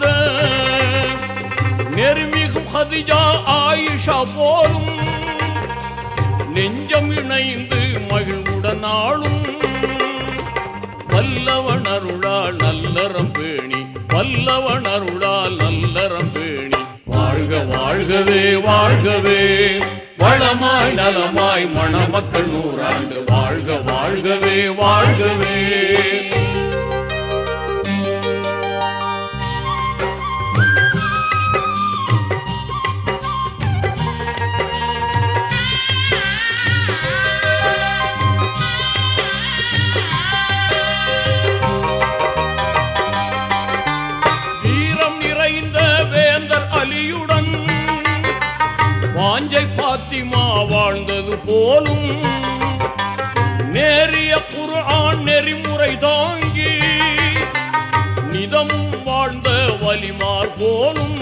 நெருமிகும் ஹதிஜா ஆயிஷா போலும் நெஞ்சம் இணைந்து மகிழ்வுடன் ஆளும் வல்லவன் அருளால் நல்லறம் பேணி வல்லவன் அருளால் நல்லறம் பேணி வாழ்க வாழ்கவே வாழ்கவே வளமாய் நலமாய் மணமக்கள் நூறாண்டு வாழ்க வாழ்கவே வாழ்கவே வீரம் நிறைந்த வேந்தர் அலியுடன் வாஞ்சை பாத்திமா வாழ்ந்தது போலும் நேரிய குர்ஆன் நெறிமுறை தாங்கி நிதமும் வாழ்ந்த வலிமார் போலும்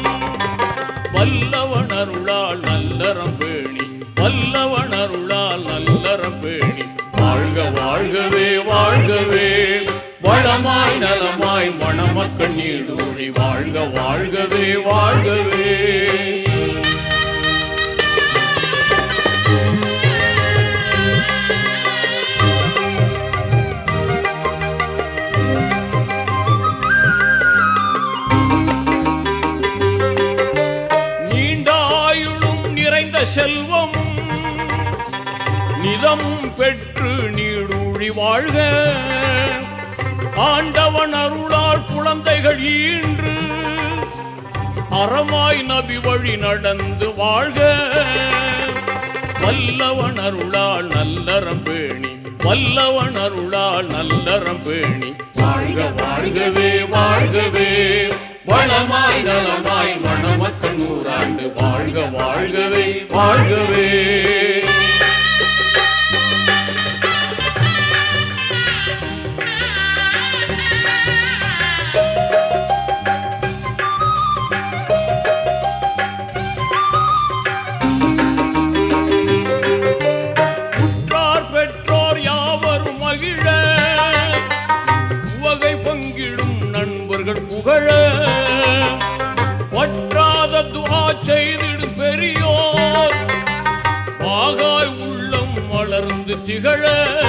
வல்லவன் அருளால் நல்லறம் பேணி வல்லவன் அருளால் நல்லறம் பேணி வாழ்க வாழ்கவே வாழ்கவே வளமாய் நலமாய் மணமக்கள் நீடூழி வாழ்க வாழ்கவே வாழ்கவே நீண்ட ஆயுளும் நிறைந்த செல்வமும் நிதமும் பெற்று நீடூழி வாழ்க ஆண்டவன் அருளால் குழந்தைகள் ஈன்று அறமாய் நபி வழி நடந்து வாழ்க வல்லவன் அருளால் நல்லறம் பேணி வல்லவன் அருளால் நல்லறம் பேணி வாழ்க வாழ்கவே வாழ்கவே வளமாய் நலமாய் மணமக்கள் நூறாண்டு வாழ்க வாழ்கவே வாழ்கவே உற்றார் பெற்றோர் யாவரும் மகிழ உவகை பங்கிடும் நண்பர்கள் புகழ வற்றாத துஆ செய்திடும் பெரியோர் வாகாய் உள்ளம் வளர்ந்து திகழ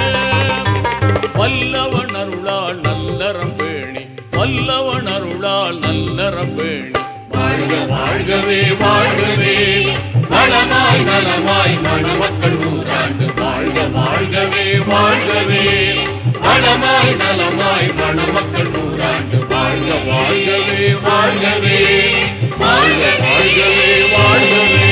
வல்லவன் அருளால் நல்லறம் பேணி வல்லவன் அருளால் நல்லறம் பேணி வாழ்க வாழ்கவே வாழ்கவே வளமாய் நலமாய் மணமக்கள் நூறாண்டு வாழ்க வாழ்கவே வாழ்கவே வளமாய் நலமாய் மணமக்கள் நூறாண்டு வாழ்க வாழ்கவே வாழ்கவே வாழ்க வாழ்கவே வாழ்கவே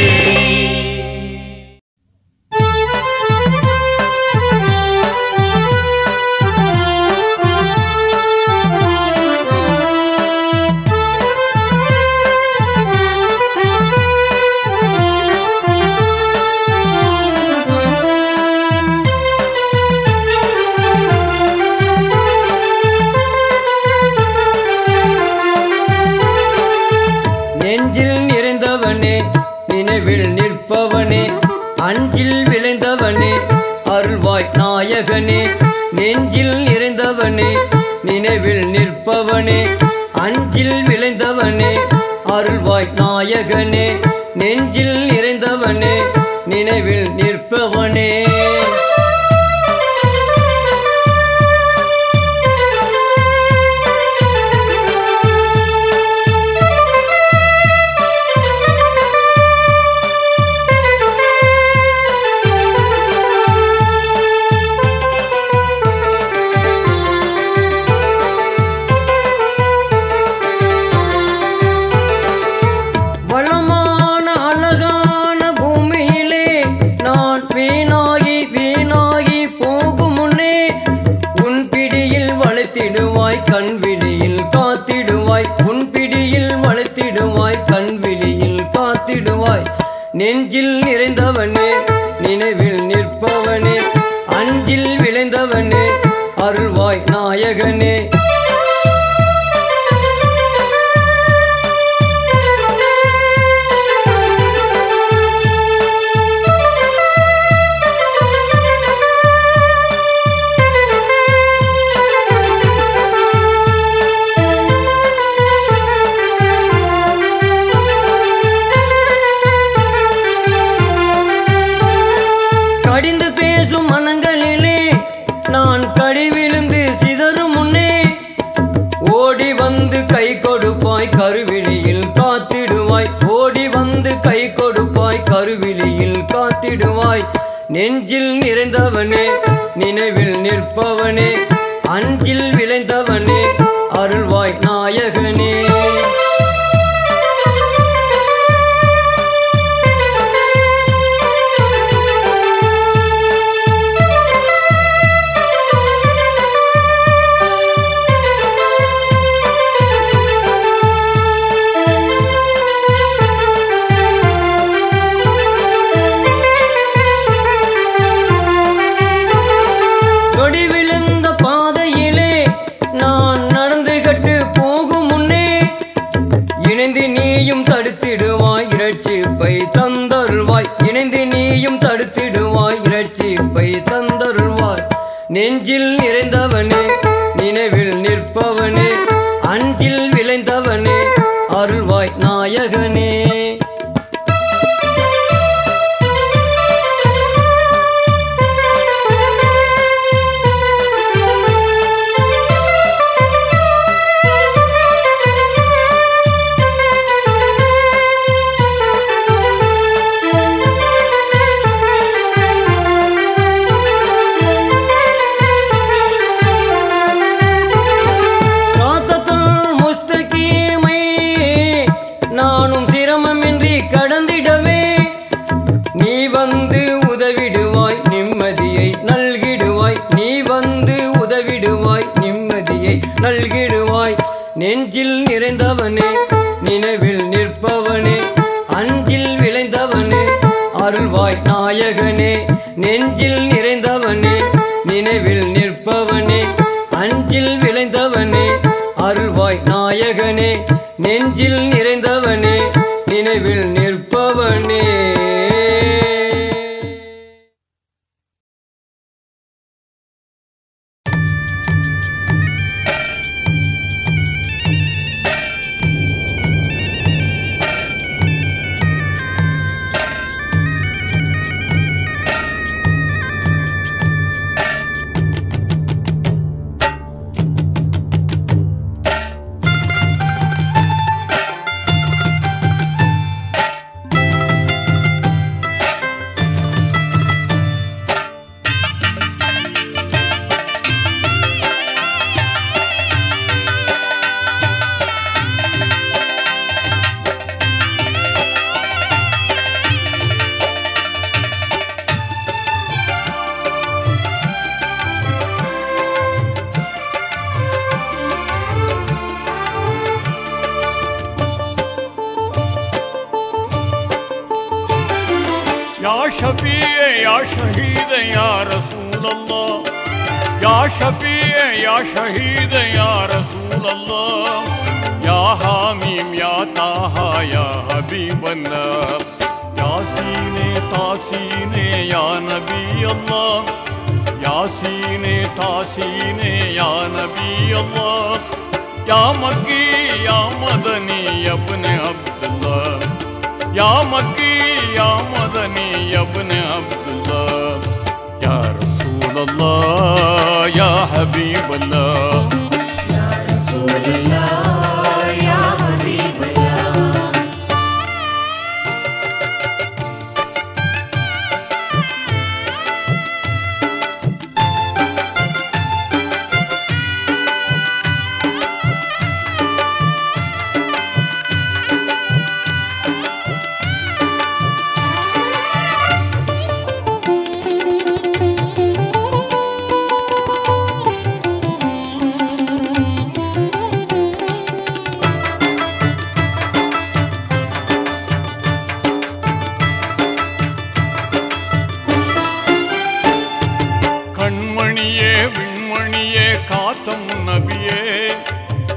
நெஞ்சில் நிறைந்தவனே நினைவில் நிற்பவனே அஞ்சில் விளைந்தவனே அருள்வாய் நாயகனே நெஞ்சில் நிறைந்தவனே நினைவில் நிற்பவனே அஞ்சில் விளைந்தவனே அருள்வாய் நாயகனே நெஞ்சில் நிறைந்தவனே நினைவில் நிற்பவனே கண்விழியில் காத்திடுவாய் உன் பிடியில் வளைத்திடுவாய் கண்விழியில் காத்திடுவாய் நெஞ்சில் நிறைந்தவனே நினைவில் நிற்பவனே அஞ்சில் விளைந்தவனே அருள்வாய் நாயகனே கடிந்து பேசும் மனங்களிலே நான் கடி விழுந்து சிதறும் முன்னே ஓடி வந்து கை கொடுப்பாய் கருவிழியில் காத்திடுவாய் ஓடி வந்து கை கொடுப்பாய் கருவிழியில் காத்திடுவாய் நெஞ்சில் நிறைந்தவனே நினைவில் நிற்பவனே அஞ்சில் விளைந்தவனே அருள்வாய் நாயகனே கொடி விழுந்த பாதையிலே நான் நடந்து கட்டு போகும் முன்னே இணைந்து நீயும் தடுத்திடுவாய் இரட்சிப்பை தந்தருள்வாய் இணைந்து நீயும் தடுத்திடுவாய் இரட்சிப்பை தந்தருள்வாய் நெஞ்சில் நிறைந்தவனே நினைவில் நிற்பவனே அஞ்சில் விளைந்தவனே அருள்வாய் நாயகனே சாத்தத்துல் முஸ்தகீமை நானும் சிரமமின்றி கடந்திடவே நீ வந்து உதவிடுவாய் நிம்மதியை நல்கிடுவாய் நீ வந்து உதவிடுவாய் நிம்மதியை நல்கிடுவாய் நெஞ்சில் நிறைந்தவனே நினைவில் நிற்பவனே அஞ்சில் விளைந்தவனே அருள்வாய் நாயகனே நெஞ்சில் நிறைந்தவனே நினைவில் நிற்பவனே அஞ்சில் விளைந்தவனே அருள்வாய் நாயகனே நெஞ்சில் நிறைந்தவனே நினைவில் நிற்பவனே يا شفيع يا شهيد يا رسول الله يا شفيع يا شهيد يا رسول الله يا حميم يا طه يا حبيب الله ياسين تاسين يا نبي الله ياسين تاسين يا نبي الله يا مكي يا مدني يا ابن عبد الله يا مكي يا مدني يا ابن عبد الله يا رسول الله يا حبيب الله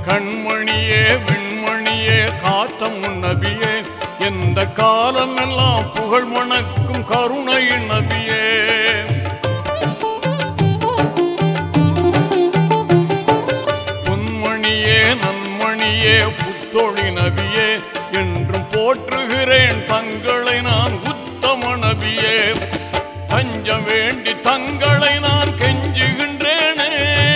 கண்மணியே விண்மணியே காத்தம் நபியே எந்த காலமெல்லாம் புகழ் மணக்கும் கருணையின் நபியே பொன்மணியே நன்மணியே புத்தொழி நபியே என்றும் போற்றுகிறேன் தங்களை நான் உத்தம நபியே தஞ்சம் வேண்டி தங்களை நான் கெஞ்சுகின்றேனே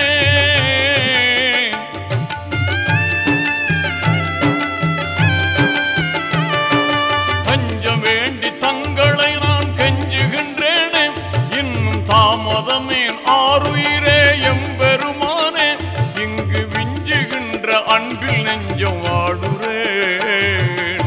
தஞ்சம் வேண்டி தங்களை நான் கெஞ்சுகின்றேனே இன்னும் தாமதமேன் ஆறுயிரே எம்பெருமானே இங்கு விஞ்சுகின்ற அன்பில் நெஞ்சம் வாடுறேன்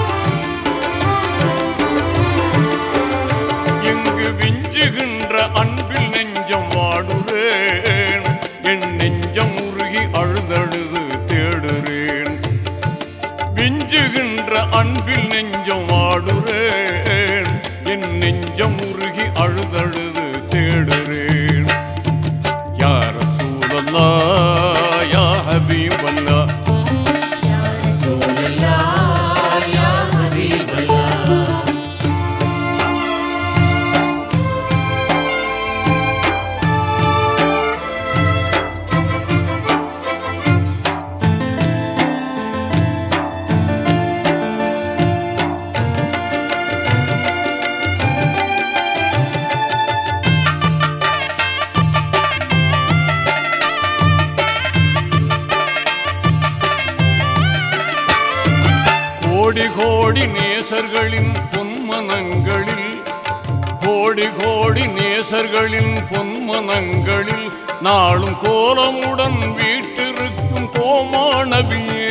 இங்கு விஞ்சுகின்ற அன்பில் நெஞ்சம் வாடுறேன் என் நெஞ்சம் உருகி அழுதழுது தேடுறேன் விஞ்சுகின்ற அன்பில் நெஞ்சம் வாடுறேன் என் நெஞ்சம் உருகி அழுதழுது தேடுறேன் யார சூழல்லா யா ஹபீபல்லா கோடி கோடி நேசர்களின் பொன்மனங்களில் கோடி கோடி நேசர்களின் பொன்மனங்களில் நாளும் கோலமுடன் வீட்டிருக்கும் கோமானபியே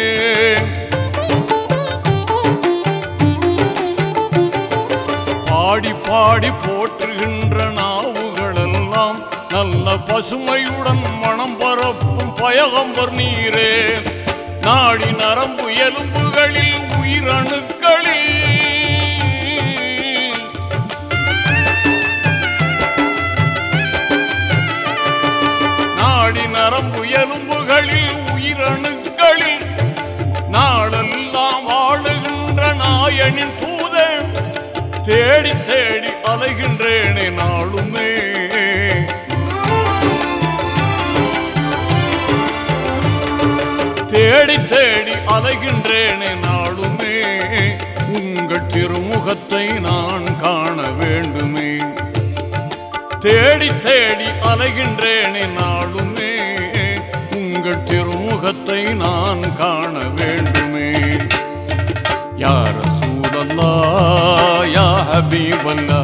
பாடி பாடி போற்றுகின்ற நாவுகளெல்லாம் நல்ல பசுமையுடன் மனம் பரப்பும் பயகம்பர் நீரே நாடி நரம்பு எலும்புகளில் உயிரணுக்களில் நாடி நரம்பு எலும்புகளில் உயிரணுக்களில் நாளெல்லாம் வாழுகின்ற நாயனின் தூதன் தேடி தேடி அலைகின்றேனே நாளுமே தேடி தேடி அலைகின்றேனே நாளுமே உங்கள் திருமுகத்தை நான் காண வேண்டுமே தேடி தேடி அலைகின்றேனே நாளுமே உங்கள் திருமுகத்தை நான் காண வேண்டுமே யார சூழல்லா யா ஹபீபல்லா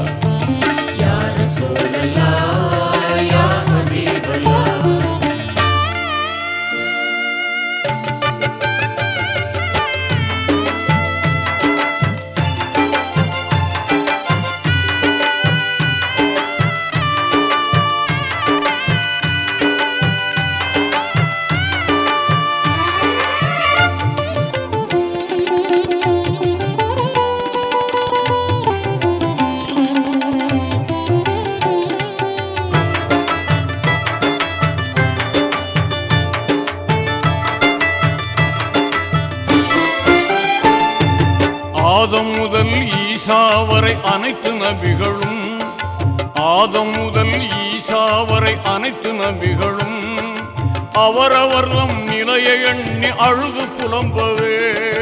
ஆதம் முதல் ஈசா வரை அனைத்து நபிகளும் ஆதம் முதல் ஈசா வரை அனைத்து நபிகளும் அவரவர் தம் நிலையை எண்ணி அழுது புலம்பவே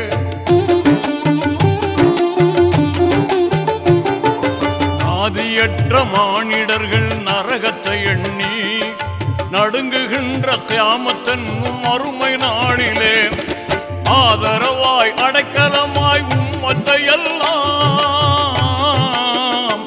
ஆதியற்ற மானிடர்கள் நரகத்தை எண்ணி நடுங்குகின்ற தியாமத்தன்னும் அருமை நாளிலே ஆதரவாய் அடைக்கலமாய் உம்மத்தை எல்லாம்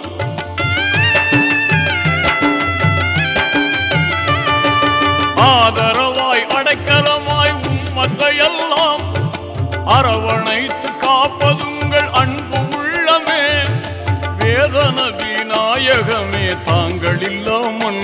ஆதரவாய் அடைக்கலமாய் உம்மத்தை எல்லாம் அரவணைத்து காப்பதுங்கள் அன்பு உள்ளமே வேதன விநாயகமே தாங்கள் இல்லாமல்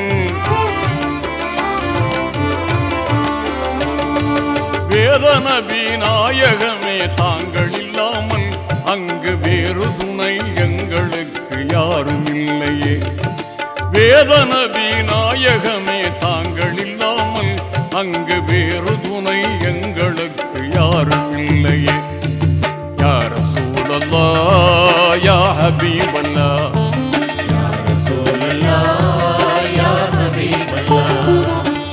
வேதன விநாயகமே தாங்கள் இல்லாமல் அங்கு வேறு துணை எங்களுக்கு யாரும் இல்லையே வேதன விநாயகமே தாங்கள் இல்லாமல் அங்கு வேறு துணை حبيب الله رسول الله يا حبيب الله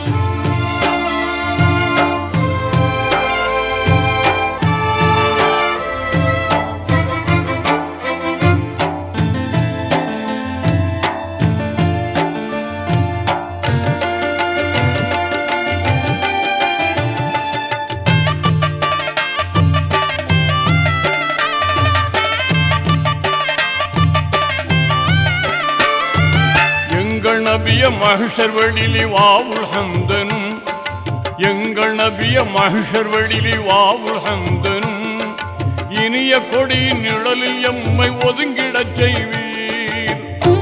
எங்கள் நபிய மகிஷர் வெளிலி வாவுல் ஹம்தனும் எங்கள் நபிய மகிஷர் வெளிலி வாவுல் ஹம்தனும் இனிய கொடியின் நிழலில் எம்மை ஒதுங்கிடச் செய்வீர்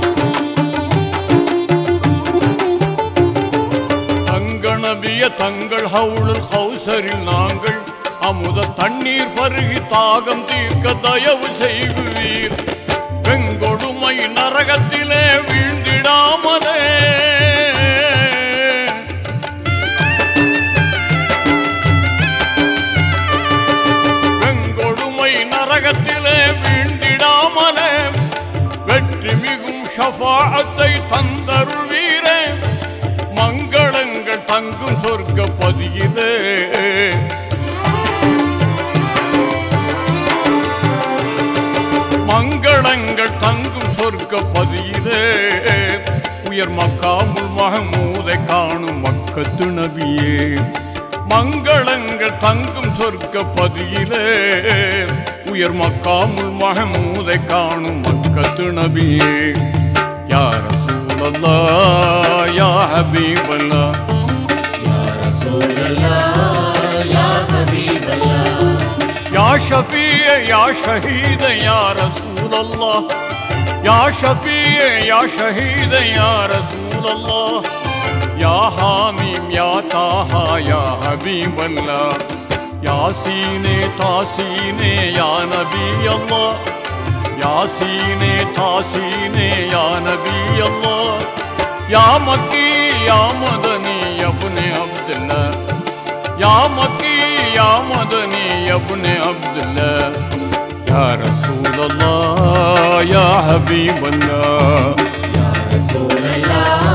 தங்க நபிய தங்கள் ஹவுளுல் ஹவுசரில் நாங்கள் அமுத தண்ணீர் பருகி தாகம் தீர்க்க தயவு செய்வீர் வெங்கொடுமை நரகத்திலே வீழ்ந்திடாமலே வெங்கொடுமை நரகத்திலே வீழ்ந்திடாமலே வெற்றி மிகும் ஷஃபாஅத்தை தந்தருள்வீரே மங்களங்கள் தங்கும் சொர்க்க பதியிலே மங்களங்கள் தங்கும் சொர்க்க பதியிலே உயர் மக்காமுல் மகமூதை காணும் மக்கத்து நபியே மங்களங்கள் தங்கும் சொர்க்க பதியிலே உயர் மக்காமுல் மகமூதை காணும் மக்கத்து நபியே யார் சூழல்லா யா ஹபீபல்லா يا رسول الله يا حبيب الله يا شفيع يا شهيد يا رسول الله يا شفيع يا شهيد يا رسول الله يا حاميم يا طه يا حبيب الله يا سيني تاسيني يا نبي الله يا سيني تاسيني يا نبي الله يا مكي يا مدني يا ابن عبد الله يا مكي يا مدني يا ابن عبد الله يا رسول الله يا حبيب الله يا رسول الله